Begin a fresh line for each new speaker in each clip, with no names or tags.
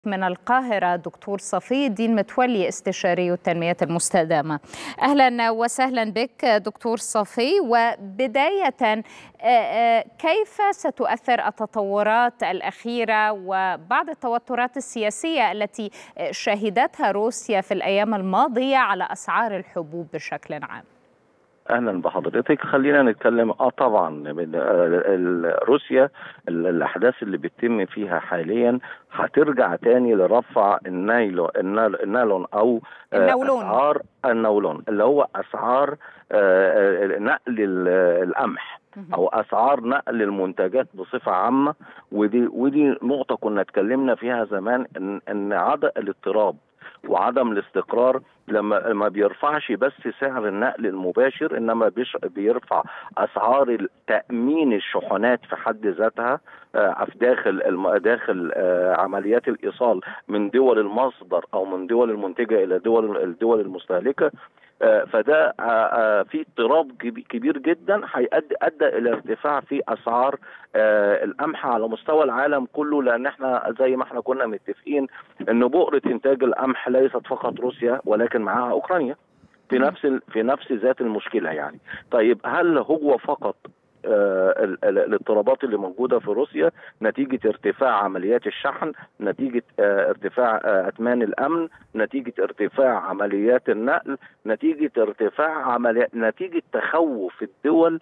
من القاهرة دكتور صفي الدين متولي استشاري التنمية المستدامة أهلا وسهلا بك دكتور صفي وبداية كيف ستؤثر التطورات الأخيرة وبعض التوترات السياسية التي شهدتها روسيا في الأيام الماضية على أسعار الحبوب بشكل عام؟
اهلا بحضرتك خلينا نتكلم اه طبعا من روسيا الاحداث اللي بتتم فيها حاليا هترجع تاني لرفع النايلو النالون او
النولون.
اسعار النولون اللي هو اسعار نقل القمح او اسعار نقل المنتجات بصفه عامه ودي ودي نقطه كنا اتكلمنا فيها زمان ان ان عدم الاضطراب وعدم الاستقرار لما ما بيرفعش بس سعر النقل المباشر انما بيرفع اسعار تامين الشحنات في حد ذاتها في داخل داخل عمليات الايصال من دول المصدر او من دول المنتجه الى دول الدول المستهلكه فده في اضطراب كبير جدا هيؤدي ادى الى ارتفاع في اسعار القمح على مستوى العالم كله لان احنا زي ما احنا كنا متفقين ان بؤره انتاج القمح ليست فقط روسيا ولكن معاها اوكرانيا في نفس في نفس ذات المشكله يعني طيب هل هو فقط آه الاضطرابات اللي موجوده في روسيا نتيجه ارتفاع عمليات الشحن، نتيجه آه ارتفاع آه اتمان الامن، نتيجه ارتفاع عمليات النقل، نتيجه ارتفاع عمليات نتيجه تخوف الدول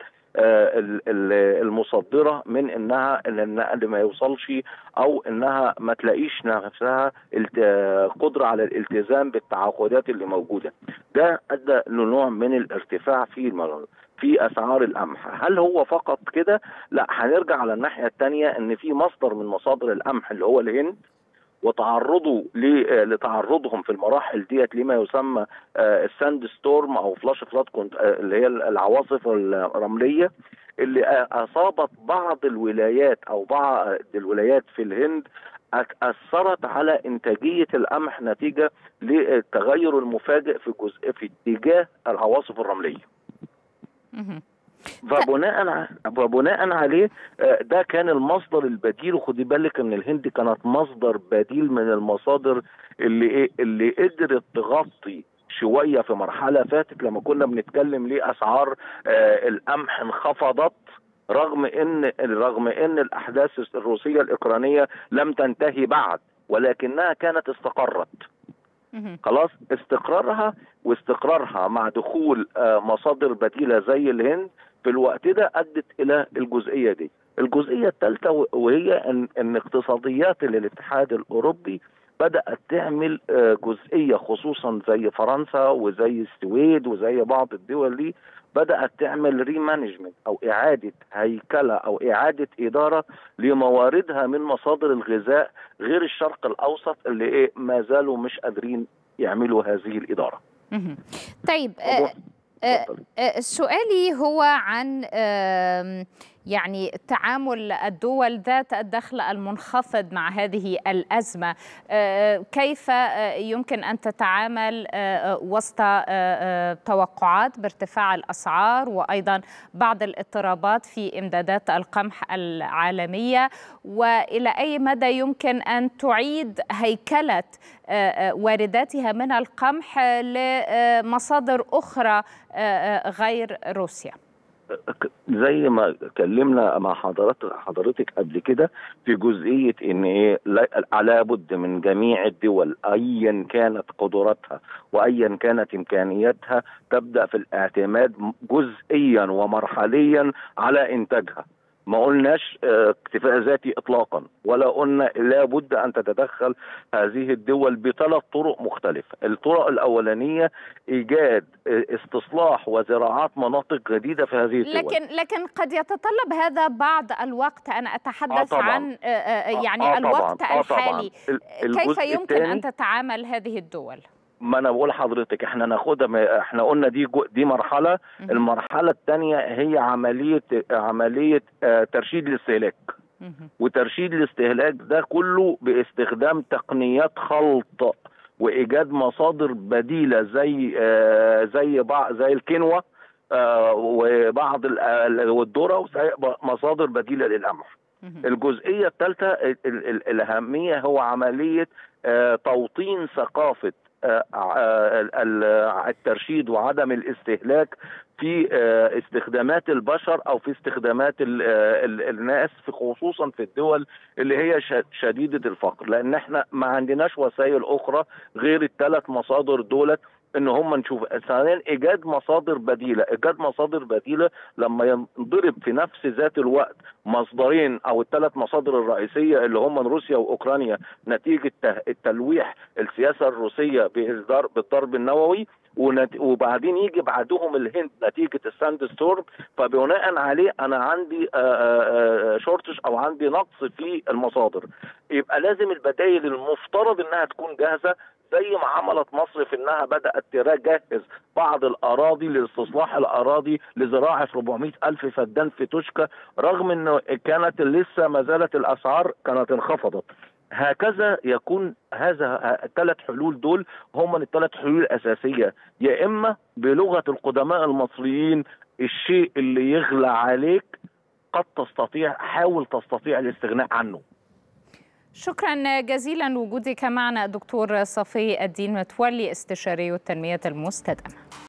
المصدره من انها ان النقل ما يوصلش او انها ما تلاقيش نفسها قدره على الالتزام بالتعاقدات اللي موجوده. ده ادى لنوع من الارتفاع في المرض. في اسعار القمح هل هو فقط كده لا هنرجع على الناحيه الثانيه ان في مصدر من مصادر القمح اللي هو الهند وتعرضوا لتعرضهم في المراحل ديت لما يسمى الساند ستورم او فلاش فلات اللي هي العواصف الرمليه اللي اصابت بعض الولايات او بعض الولايات في الهند اثرت على انتاجيه القمح نتيجه للتغير المفاجئ في جزء في اتجاه العواصف الرمليه. فبناء فبناء عليه ده كان المصدر البديل وخدي بالك ان الهند كانت مصدر بديل من المصادر اللي ايه اللي قدرت تغطي شويه في مرحله فاتت لما كنا بنتكلم ليه اسعار آه القمح انخفضت رغم ان رغم ان الاحداث الروسيه الاوكرانيه لم تنتهي بعد ولكنها كانت استقرت خلاص استقرارها واستقرارها مع دخول مصادر بديله زي الهند في الوقت ده ادت الى الجزئيه دي الجزئيه الثالثه وهي ان ان اقتصاديات الاتحاد الاوروبي بدات تعمل جزئيه خصوصا زي فرنسا وزي السويد وزي بعض الدول دي بدات تعمل ريمانجمنت او اعاده هيكله او اعاده اداره لمواردها من مصادر الغذاء غير الشرق الاوسط اللي ايه ما زالوا مش قادرين يعملوا هذه الاداره.
طيب سؤالي هو عن يعني تعامل الدول ذات الدخل المنخفض مع هذه الأزمة كيف يمكن أن تتعامل وسط توقعات بارتفاع الأسعار وأيضا بعض الاضطرابات في إمدادات القمح العالمية وإلى أي مدى يمكن أن تعيد هيكلة وارداتها من القمح لمصادر أخرى غير روسيا
زي ما اتكلمنا مع حضرتك حضرتك قبل كده في جزئيه ان ايه لابد من جميع الدول ايا كانت قدراتها وايا كانت امكانياتها تبدا في الاعتماد جزئيا ومرحليا على انتاجها ما قلناش اكتفاء ذاتي اطلاقا ولا قلنا لابد ان تتدخل هذه الدول بثلاث طرق مختلفه الطرق الاولانيه ايجاد استصلاح وزراعات مناطق جديده في هذه الدول
لكن لكن قد يتطلب هذا بعض الوقت انا اتحدث آه عن يعني آه الوقت آه الحالي كيف يمكن ان تتعامل هذه الدول
ما انا بقول لحضرتك احنا ناخدها احنا قلنا دي دي مرحله المرحله الثانيه هي عمليه عمليه اه ترشيد الاستهلاك وترشيد الاستهلاك ده كله باستخدام تقنيات خلط وايجاد مصادر بديله زي اه زي بعض زي الكينوا اه وبعض والذره وزي مصادر بديله للقمح الجزئيه الثالثه الاهميه هو عمليه توطين ثقافه الترشيد وعدم الاستهلاك في استخدامات البشر او في استخدامات الناس في خصوصا في الدول اللي هي شديده الفقر لان احنا ما عندناش وسائل اخرى غير الثلاث مصادر دولت ان هم نشوف ثانيا ايجاد مصادر بديله ايجاد مصادر بديله لما ينضرب في نفس ذات الوقت مصدرين او الثلاث مصادر الرئيسيه اللي هم روسيا واوكرانيا نتيجه التلويح السياسه الروسيه بالضرب النووي وبعدين يجي بعدهم الهند نتيجه الساند ستورم فبناء عليه انا عندي شورتش او عندي نقص في المصادر يبقى لازم البدائل المفترض انها تكون جاهزه زي ما عملت مصر في انها بدات تجهز بعض الاراضي لاستصلاح الاراضي لزراعه 400 الف فدان في توشكا رغم انه كانت لسه ما زالت الاسعار كانت انخفضت هكذا يكون هذا الثلاث حلول دول هم الثلاث حلول الاساسيه يا اما بلغه القدماء المصريين الشيء اللي يغلى عليك قد تستطيع حاول تستطيع الاستغناء عنه
شكرا جزيلا وجودك معنا دكتور صفي الدين متولي استشاري التنميه المستدامه